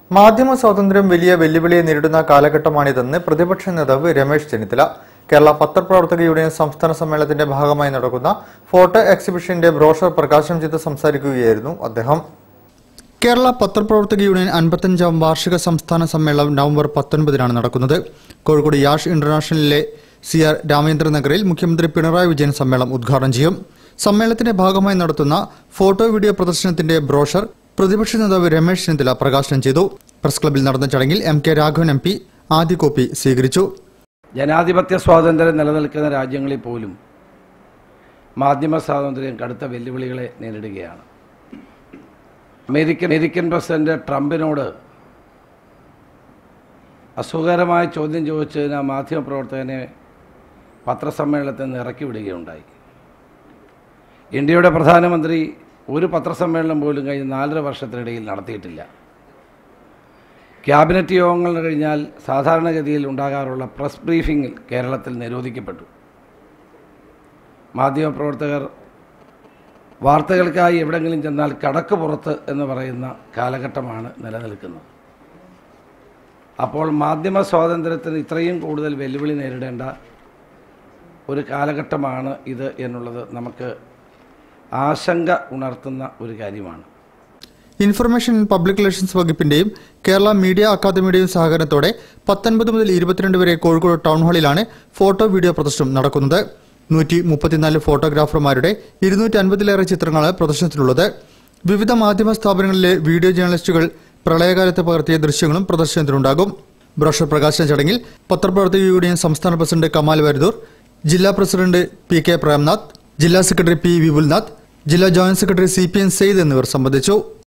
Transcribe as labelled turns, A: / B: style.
A: മാധ്യമ സ്വാതന്ത്ര്യം വലിയ വെല്ലുവിളിയെ നേരിടുന്ന കാലഘട്ടമാണിതെന്ന് പ്രതിപക്ഷ നേതാവ് രമേശ് ചെന്നിത്തല കേരള പത്രപ്രവർത്തക യൂണിയൻ സംസ്ഥാന സമ്മേളനത്തിന്റെ ഭാഗമായി നടക്കുന്ന ഫോട്ടോ എക്സിബിഷന്റെ ബ്രോഷർ പ്രകാശനം ചെയ്ത് സംസാരിക്കുകയായിരുന്നു അദ്ദേഹം കേരള പത്രപ്രവർത്തക യൂണിയൻ അൻപത്തഞ്ചാം വാർഷിക സംസ്ഥാന സമ്മേളനം നവംബർ പത്തൊൻപതിനാണ് നടക്കുന്നത് കോഴിക്കോട് യാഷ് ഇന്റർനാഷണലിലെ സി ആർ രാമേന്ദ്ര നഗറിൽ മുഖ്യമന്ത്രി പിണറായി വിജയൻ സമ്മേളനം ഉദ്ഘാടനം ചെയ്യും സമ്മേളനത്തിന്റെ ഭാഗമായി നടത്തുന്ന ഫോട്ടോ വീഡിയോ പ്രദർശനത്തിന്റെ ബ്രോഷർ പ്രതിപക്ഷ നേതാവ് രമേശ് ചെന്നിത്തല പ്രകാശനം ചെയ്തു പ്രസ് ക്ലബിൽ നടന്ന ചടങ്ങിൽ M K Raghavan M P ആദ്യ കോപ്പി സ്വീകരിച്ചു
B: ജനാധിപത്യ സ്വാതന്ത്ര്യം നിലനിൽക്കുന്ന രാജ്യങ്ങളിൽ പോലും മാധ്യമ സ്വാതന്ത്ര്യം കടുത്ത വെല്ലുവിളികളെ നേരിടുകയാണ് അമേരിക്കൻ അമേരിക്കൻ പ്രസിഡന്റ് ട്രംപിനോട് അസുഖകരമായ ചോദ്യം ചോദിച്ചതിന് ആ മാധ്യമപ്രവർത്തകനെ പത്രസമ്മേളനത്തിൽ നിന്ന് ഇറക്കി വിടുകയുണ്ടായി ഇന്ത്യയുടെ പ്രധാനമന്ത്രി ഒരു പത്രസമ്മേളനം പോലും കഴിഞ്ഞ നാലര വർഷത്തിനിടയിൽ നടത്തിയിട്ടില്ല ക്യാബിനറ്റ് യോഗങ്ങൾ കഴിഞ്ഞാൽ സാധാരണഗതിയിൽ ഉണ്ടാകാറുള്ള പ്രസ് ബ്രീഫിംഗ് കേരളത്തിൽ നിരോധിക്കപ്പെട്ടു മാധ്യമപ്രവർത്തകർ വാർത്തകൾക്കായി എവിടെങ്കിലും ചെന്നാൽ കടക്ക് പുറത്ത് എന്ന് പറയുന്ന കാലഘട്ടമാണ് നിലനിൽക്കുന്നത് അപ്പോൾ മാധ്യമ സ്വാതന്ത്ര്യത്തിന് ഇത്രയും കൂടുതൽ വെല്ലുവിളി നേരിടേണ്ട ഒരു കാലഘട്ടമാണ് ഇത് എന്നുള്ളത് നമുക്ക് ആശങ്ക ഉണർത്തുന്ന ഒരു കാര്യമാണ്
A: ഇൻഫർമേഷൻ ആൻഡ് പബ്ലിക് റിലേഷൻസ് വകുപ്പിന്റെയും കേരള മീഡിയ അക്കാദമിയുടെയും സഹകരണത്തോടെ പത്തൊൻപത് മുതൽ ഇരുപത്തിരണ്ട് വരെ കോഴിക്കോട് ടൗൺ ഹാളിലാണ് ഫോട്ടോ വീഡിയോ പ്രദർശനം നടക്കുന്നത് നൂറ്റി മുപ്പത്തിനാല് ഫോട്ടോഗ്രാഫർമാരുടെ ഇരുന്നൂറ്റി അൻപതിലേറെ ചിത്രങ്ങളാണ് പ്രദർശനത്തിലുള്ളത് വിവിധ മാധ്യമ സ്ഥാപനങ്ങളിലെ വീഡിയോ ജേർണലിസ്റ്റുകൾ പ്രളയകാലത്ത് പകർത്തിയ ദൃശ്യങ്ങളും പ്രദർശനത്തിലുണ്ടാകും ബ്രോഷർ പ്രകാശന ചടങ്ങിൽ പത്രപ്രവർത്തക യൂണിയൻ സംസ്ഥാന പ്രസിഡന്റ് കമാൽ വരദൂർ ജില്ലാ പ്രസിഡന്റ് പി കെ പ്രേംനാഥ് ജില്ലാ സെക്രട്ടറി പി വിപുൽനാഥ് ജില്ലാ joint secretary C P N Sayed എന്നിവർ സംബന്ധിച്ചു